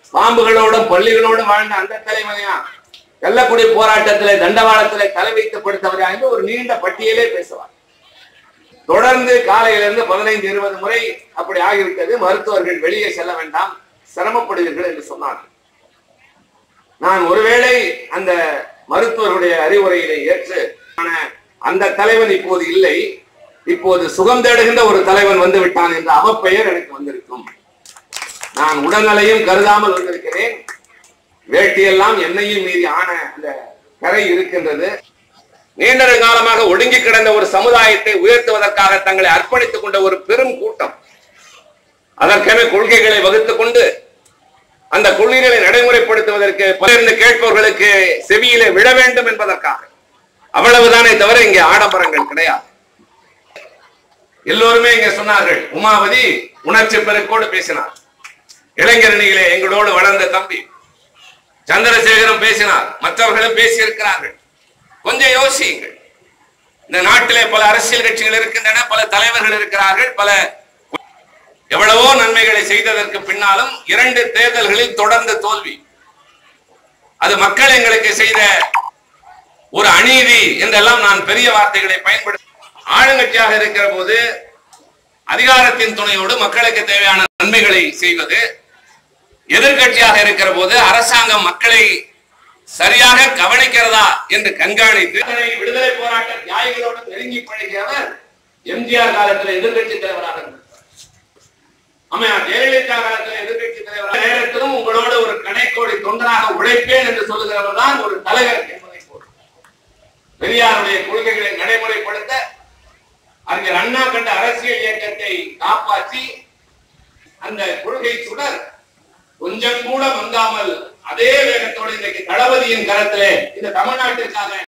பாம்புகளோடும் பள்ளிகளோடும் வாழ்ந்த அந்த தலைவனையா கள்ளக்குடி போராட்டத்திலே தண்டவாளத்திலே தலை வைத்து படுத்தவரா என்று ஒரு நீண்ட பட்டியலே பேசுவார் தொடர்ந்து காலையிலிருந்து பதினைந்து இருபது முறை அப்படி ஆகிவிட்டது மருத்துவர்கள் வெளியே செல்ல வேண்டாம் சிரமப்படுவீர்கள் என்று சொன்னார்கள் நான் ஒருவேளை அந்த மருத்துவருடைய அறிவுரையினை ஏற்று ஆன அந்த தலைவன் இப்போது இல்லை இப்போது சுகம் தேடுகின்ற ஒரு தலைவன் வந்து விட்டான் என்ற அவப்பெயர் எனக்கு வந்திருக்கும் நான் உடல்நிலையும் கருதாமல் வந்திருக்கிறேன் வேட்டியெல்லாம் என்னையும் மீறி ஆன அந்த கரை இருக்கின்றது நீண்ட காலமாக ஒடுங்கி கிடந்த ஒரு சமுதாயத்தை உயர்த்துவதற்காக தங்களை அர்ப்பணித்துக் கொண்ட ஒரு பெரும் கூட்டம் அதற்கென கொள்கைகளை வகுத்துக் கொண்டு அந்த கொள்கைகளை நடைமுறைப்படுத்துவதற்கு பகிர்ந்து கேட்பவர்களுக்கு செவியிலே விழ வேண்டும் என்பதற்காக அவ்வளவுதானே தவிர இங்கே ஆடம்பரங்கள் கிடையாது எல்லோருமே இங்க சொன்னார்கள் உமாவதி உணர்ச்சி பெருக்கோடு பேசினார் இளைஞரணியிலே எங்களோடு வளர்ந்த தம்பி சந்திரசேகரம் பேசினார் மற்றவர்களும் பேசியிருக்கிறார்கள் கொஞ்சம் யோசியுங்கள் இந்த நாட்டிலே பல அரசியல் கட்சிகள் இருக்கின்றன பல தலைவர்கள் இருக்கிறார்கள் பல எவ்வளவோ நன்மைகளை செய்ததற்கு பின்னாலும் இரண்டு தேர்தல்களில் தொடர்ந்து தோல்வி அது மக்கள் எங்களுக்கு செய்த ஒரு அநீதி என்றெல்லாம் நான் பெரிய வார்த்தைகளை பயன்படுத்த ஆளுங்கட்சியாக இருக்கிற போது அதிகாரத்தின் துணையோடு மக்களுக்கு தேவையான நன்மைகளை செய்வது எதிர்கட்சியாக இருக்கிற போது அரசாங்கம் மக்களை சரியாக கவனிக்கிறதா என்று கண்காணித்து அதனை விடுதலை போராட்ட தியாகிகளோடு நெருங்கி பழகியவர் எம்ஜிஆர் காலத்தில் எதிர்கட்சி தலைவராக இருந்தார் அம்மையார் ஜெயலலிதா காலத்தில் எதிர்கட்சி தலைவர் நேரத்திலும் உங்களோட ஒரு கடைக்கோடி தொண்டராக உழைப்பேன் என்று சொல்லுகிறவர் தான் ஒரு தலைவர் என்பதை போல் பெரியாருடைய கொள்கைகளை நடைமுறைப்படுத்த அறிஞர் அண்ணா கண்ட அரசியல் இயக்கத்தை காப்பாற்றி அந்த கொள்கை சுடர் கொஞ்சம் கூட மங்காமல் அதே வேகத்தோடு இன்றைக்கு தளபதியின் கரத்திலே இந்த தமிழ்நாட்டிற்காக